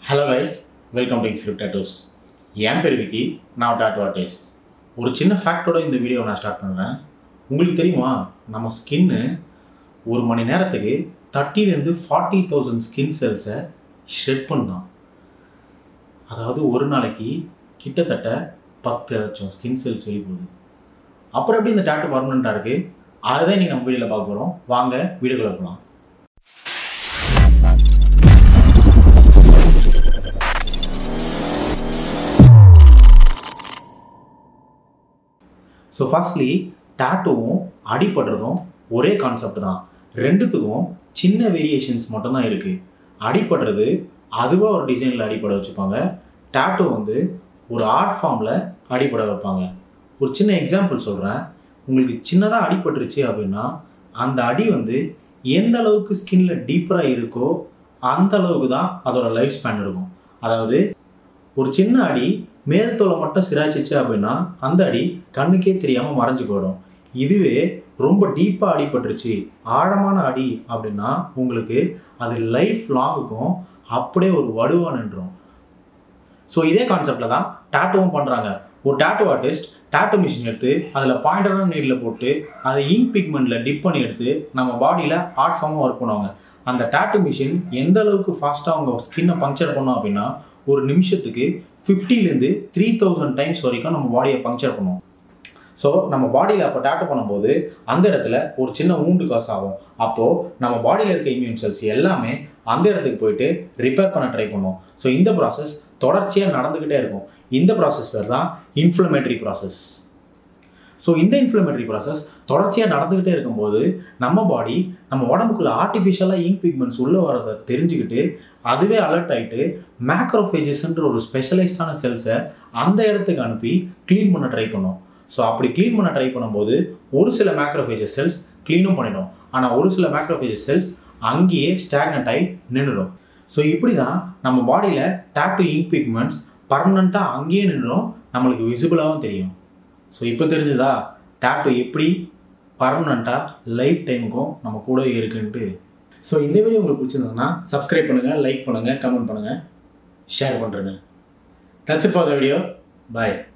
hello guys welcome to script tattoos என் பேர் விக்கி நான் டாட் வாட்டேஸ் ஒரு சின்ன ஃபேக்டோட இந்த வீடியோ நான் ஸ்டார்ட் பண்ணுறேன் உங்களுக்கு தெரியுமா நம்ம ஸ்கின்னு ஒரு மணி நேரத்துக்கு தேர்ட்டிலேருந்து ஃபார்ட்டி தௌசண்ட் ஸ்கின் செல்ஸை ஷெட் பண்ணான் அதாவது ஒரு நாளைக்கு கிட்டத்தட்ட பத்து லட்சம் ஸ்கின் செல்ஸ் வெளியே போகுது அப்புறம் எப்படி இந்த டேட்டு பர்மனெண்ட்டாக இருக்குது அதுதான் நீங்கள் நம்ம வீடியோவில் பார்க்க போகிறோம் வாங்க வீடியோக்குள்ள போகலாம் ஸோ ஃபர்ஸ்ட்லி டேட்டூவும் அடிப்படுறதும் ஒரே கான்செப்ட் தான் ரெண்டுத்துக்கும் சின்ன வேரியேஷன்ஸ் மட்டும்தான் இருக்குது அடிப்படுறது அதுவாக ஒரு டிசைனில் அடிப்பட வச்சுப்பாங்க டேட்டூ வந்து ஒரு ஆர்ட் ஃபார்மில் அடிப்பட வைப்பாங்க ஒரு சின்ன எக்ஸாம்பிள் சொல்கிறேன் உங்களுக்கு சின்னதாக அடிபட்டுருச்சு அப்படின்னா அந்த அடி வந்து எந்த அளவுக்கு ஸ்கின்ல டீப்பராக இருக்கோ அந்த அளவுக்கு தான் அதோட லைஃப் ஸ்பேன் இருக்கும் அதாவது ஒரு சின்ன அடி மேல் தோலை மட்டும் சிராய்ச்சிச்சு அப்படின்னா அந்த அடி கண்ணுக்கே தெரியாமல் மறைஞ்சு போயிடும் இதுவே ரொம்ப டீப்பாக அடிபட்டுருச்சு ஆழமான அடி அப்படின்னா உங்களுக்கு அது லைஃப் லாங்குக்கும் அப்படியே ஒரு வடுவா நின்றோம் ஸோ இதே கான்செப்டில் தான் டேட்டுவும் பண்ணுறாங்க ஒரு டேட்டூ ஆர்டிஸ்ட் டேட்டூ மிஷின் எடுத்து அதில் பாயிண்டரான நீடில் போட்டு அதை இங்க் பிக்மெண்ட்டில் டிப் பண்ணி எடுத்து நம்ம பாடியில் ஆர்ட் ஃபார்மாக ஒர்க் பண்ணுவாங்க அந்த டேட்டூ மிஷின் எந்த அளவுக்கு ஃபாஸ்ட்டாக அவங்க ஸ்கின்னை பங்க்சர் பண்ணோம் அப்படின்னா ஒரு நிமிஷத்துக்கு ஃபிஃப்டிலேருந்து த்ரீ தௌசண்ட் டைம்ஸ் வரைக்கும் நம்ம பாடியை பங்க்சர் பண்ணுவோம் ஸோ நம்ம பாடியில் அப்போ டேட்டு பண்ணும்போது அந்த இடத்துல ஒரு சின்ன ஊண்டு காசு ஆகும் அப்போது நம்ம பாடியில் இருக்க இம்யூன் செல்ஸ் எல்லாமே அந்த இடத்துக்கு போயிட்டு ரிப்பேர் பண்ண ட்ரை பண்ணுவோம் ஸோ இந்த ப்ராசஸ் தொடர்ச்சியாக நடந்துக்கிட்டே இருக்கும் இந்த ப்ராசஸ் பேர் தான் இன்ஃப்ளமேட்டரி ப்ராசஸ் ஸோ இந்த இன்ஃப்ளமேட்டரி ப்ராசஸ் தொடர்ச்சியாக நடந்துக்கிட்டே இருக்கும்போது நம்ம பாடி நம்ம உடம்புக்குள்ள ஆர்டிஃபிஷியலாக இங்க் பிக்மெண்ட்ஸ் உள்ளே வரதை தெரிஞ்சுக்கிட்டு அதுவே அலர்ட் ஆகிட்டு மேக்ரோஃபேஜஸ்ன்ற ஒரு ஸ்பெஷலைஸ்டான செல்ஸை அந்த இடத்துக்கு அனுப்பி க்ளீன் பண்ண ட்ரை பண்ணும் ஸோ அப்படி க்ளீன் பண்ண ட்ரை பண்ணும்போது ஒரு சில மேக்ரோஃபேஜஸ் செல்ஸ் க்ளீனும் பண்ணிடும் ஆனால் ஒரு சில மேக்ரோஃபேஜஸ் செல்ஸ் அங்கேயே ஸ்டாக்னட் ஆகி நின்றுடும் ஸோ இப்படி தான் நம்ம பாடியில் டேட்டு இங்க் பிக்மெண்ட்ஸ் பர்மனண்ட்டாக அங்கேயே நின்றுடும் நம்மளுக்கு விசிபிளாகவும் தெரியும் ஸோ இப்போ தெரிஞ்சுதா டேட்டு எப்படி பர்மனண்ட்டாக லைஃப் டைமுக்கும் நம்ம கூட இருக்குன்ட்டு ஸோ இந்த வீடியோ உங்களுக்கு பிடிச்சிருந்ததுன்னா சப்ஸ்கிரைப் பண்ணுங்கள் லைக் பண்ணுங்கள் கமெண்ட் பண்ணுங்கள் ஷேர் பண்ணுறேங்க that's it for the video bye